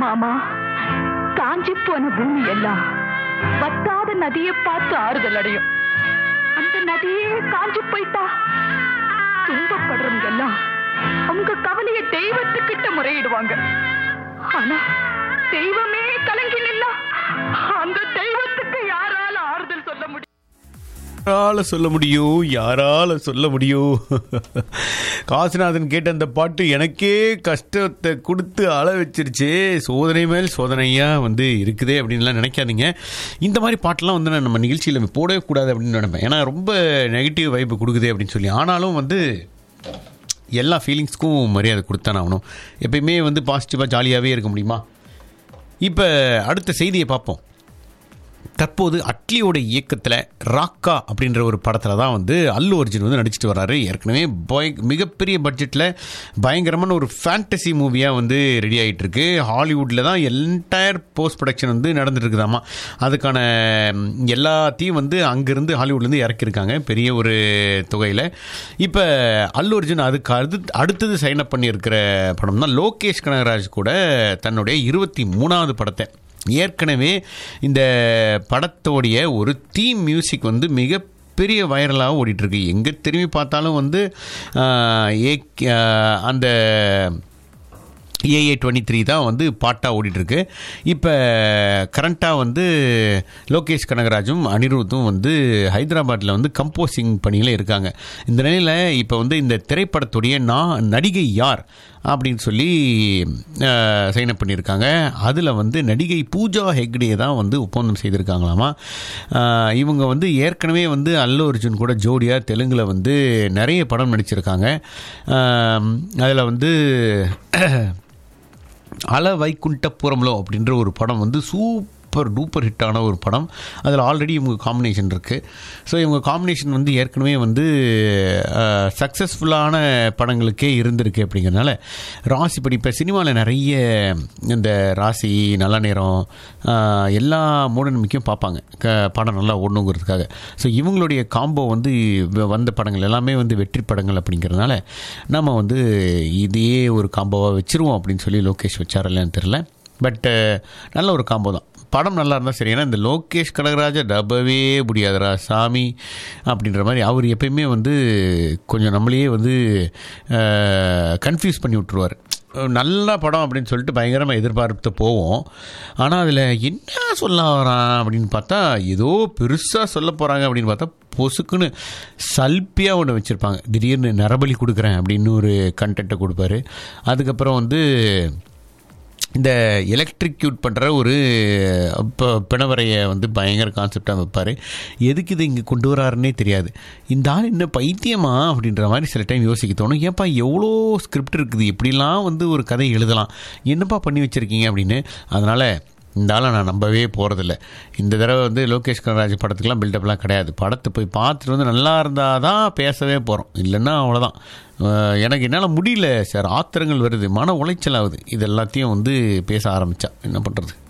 மாமா காஞ்சி போன பூமி எல்லாம் வத்தாத நதியை பார்த்து ஆறுதல் அடையும் அந்த நதியே காஞ்சி போயிட்டா துன்பப்படுறவங்க எல்லாம் அவங்க கவலைய தெய்வத்துக்கிட்ட முறையிடுவாங்க ஆனா தெய்வமே கலங்கி நின்னா அந்த தெய்வத்துக்கு யாரால ஆறுதல் சொல்ல முடியும் யாரால சொல்ல முடியும் யாரால சொல்ல முடியும் காசிநாதன் கேட்ட அந்த பாட்டு எனக்கே கஷ்டத்தை கொடுத்து அழ வச்சிருச்சு சோதனை மேல் சோதனையா வந்து இருக்குதே அப்படின்லாம் நினைக்காதீங்க இந்த மாதிரி பாட்டெல்லாம் வந்து நான் நம்ம நிகழ்ச்சியில் போடவே கூடாது அப்படின்னு நினைப்பேன் ஏன்னா ரொம்ப நெகட்டிவ் வைப்பு கொடுக்குதே அப்படின்னு சொல்லி ஆனாலும் வந்து எல்லா ஃபீலிங்ஸ்க்கும் மரியாதை கொடுத்தானே ஆகணும் எப்பயுமே வந்து பாசிட்டிவாக ஜாலியாகவே இருக்க முடியுமா இப்போ அடுத்த செய்தியை பார்ப்போம் தற்போது அட்லியோட இயக்கத்தில் ராக்கா அப்படின்ற ஒரு படத்தில் தான் வந்து அல்லு அர்ஜுன் வந்து நடிச்சிட்டு வர்றாரு ஏற்கனவே பய மிகப்பெரிய பட்ஜெட்டில் பயங்கரமான ஒரு ஃபேண்டசி மூவியாக வந்து ரெடி ஆகிட்டு இருக்கு ஹாலிவுட்டில் தான் என்டையர் போஸ்ட் ப்ரொடக்ஷன் வந்து நடந்துட்டு இருக்குதாமா அதுக்கான ம், எல்லாத்தையும் வந்து அங்கேருந்து ஹாலிவுட்லேருந்து இறக்கியிருக்காங்க பெரிய ஒரு தொகையில் இப்போ அல்லு அர்ஜுன் அதுக்கு அடுத்து அடுத்தது சைன் அப் பண்ணியிருக்கிற படம் தான் லோகேஷ் கனகராஜ் கூட தன்னுடைய இருபத்தி மூணாவது படத்தை ஏற்கனவே இந்த படத்தோடைய ஒரு தீம் மியூசிக் வந்து மிக பெரிய வைரலாக ஓடிட்டுருக்கு எங்கே திரும்பி பார்த்தாலும் வந்து ஆஹ், ஏக்- ஆஹ், அந்த ஏஏ டுவெண்ட்டி த்ரீ தான் வந்து பாட்டாக ஓடிட்டுருக்கு இப்போ கரண்ட்டாக வந்து லோகேஷ் கனகராஜும் அனிருத்தும் வந்து ஹைதராபாத்தில் வந்து கம்போசிங் பணியில் இருக்காங்க இந்த நிலையில் இப்போ வந்து இந்த திரைப்படத்துடைய நான் நடிகை யார் அப்படின்னு சொல்லி சைன் அப் பண்ணியிருக்காங்க அதில் வந்து நடிகை பூஜா ஹெக்டே தான் வந்து ஒப்பந்தம் செய்திருக்காங்களாமா ஆஹ் இவங்க வந்து ஏற்கனவே வந்து அல்லு அர்ஜுன் கூட ஜோடியாக தெலுங்கில் வந்து நிறைய படம் நடிச்சிருக்காங்க அதில் வந்து அல வைகுண்டபுரம்லோ அப்படின்ற ஒரு படம் வந்து சூப்பர் டூப்பர் ஹிட்டான ஒரு படம் அதில் ஆல்ரெடி இவங்க காம்பினேஷன் இருக்குது ஸோ இவங்க காம்பினேஷன் வந்து ஏற்கனவே வந்து சக்ஸஸ்ஃபுல்லான படங்களுக்கே இருந்திருக்கு அப்படிங்கிறனால ராசிப்படி இப்போ சினிமாவில் நிறைய இந்த ராசி நல்ல நேரம் ஆஹ், எல்லா மூட நம்பிக்கையும் பார்ப்பாங்க க படம் நல்லா ஓடணுங்கிறதுக்காக ஸோ இவங்களுடைய காம்போ வந்து வ- வந்த படங்கள் எல்லாமே வந்து வெற்றி படங்கள் அப்படிங்கிறதுனால நம்ம வந்து இதையே ஒரு காம்போவாக வச்சிருவோம் அப்படின்னு சொல்லி லோகேஷ் வச்சார் இல்லைன்னு தெரில பட் நல்ல ஒரு காம்போ தான் படம் நல்லா இருந்தால் சரி ஏன்னா இந்த லோகேஷ் கனகராஜ டபவே முடியாதுடா சாமி அப்படின்ற மாதிரி அவர் எப்பயுமே வந்து கொஞ்சம் நம்மளையே வந்து கன்ஃபியூஸ் பண்ணி விட்டுருவார் நல்ல படம் அப்படின்னு சொல்லிட்டு பயங்கரமாக எதிர்பார்த்து போவோம் ஆனால் அதில் என்ன சொல்ல வரான் அப்படின்னு பார்த்தா ஏதோ பெருசாக சொல்ல போகிறாங்க அப்படின்னு பார்த்தா பொசுக்குன்னு சல்பியாக ஒன்று வச்சுருப்பாங்க திடீர்னு நரபலி கொடுக்குறேன் அப்படின்னு ஒரு கண்டென்ட்டை கொடுப்பாரு அதுக்கப்புறம் வந்து இந்த எலக்ட்ரிக்யூட் பண்ணுற ஒரு இப்போ பிணவரையை வந்து பயங்கர கான்செப்டாக வைப்பார் எதுக்கு இதை இங்கே கொண்டு வராருன்னே தெரியாது இந்த ஆள் என்ன பைத்தியமா அப்படின்ற மாதிரி சில டைம் யோசிக்க தோணும் ஏன்ப்பா எவ்வளோ ஸ்கிரிப்ட் இருக்குது எப்படிலாம் வந்து ஒரு கதை எழுதலாம் என்னப்பா பண்ணி வச்சுருக்கீங்க அப்படின்னு அதனால் இந்த ஆளை நான் நம்பவே போகிறதில்ல இந்த தடவை வந்து லோகேஷ் கனராஜ் படத்துக்குலாம் பில்டப்லாம் கிடையாது படத்தை போய் பார்த்துட்டு வந்து நல்லா இருந்தால் தான் பேசவே போகிறோம் இல்லைன்னா அவ்வளோதான் அஹ் எனக்கு என்னால் முடியல சார் ஆத்திரங்கள் வருது மன உளைச்சல் ஆகுது இது எல்லாத்தையும் வந்து பேச ஆரம்பித்தா என்ன பண்ணுறது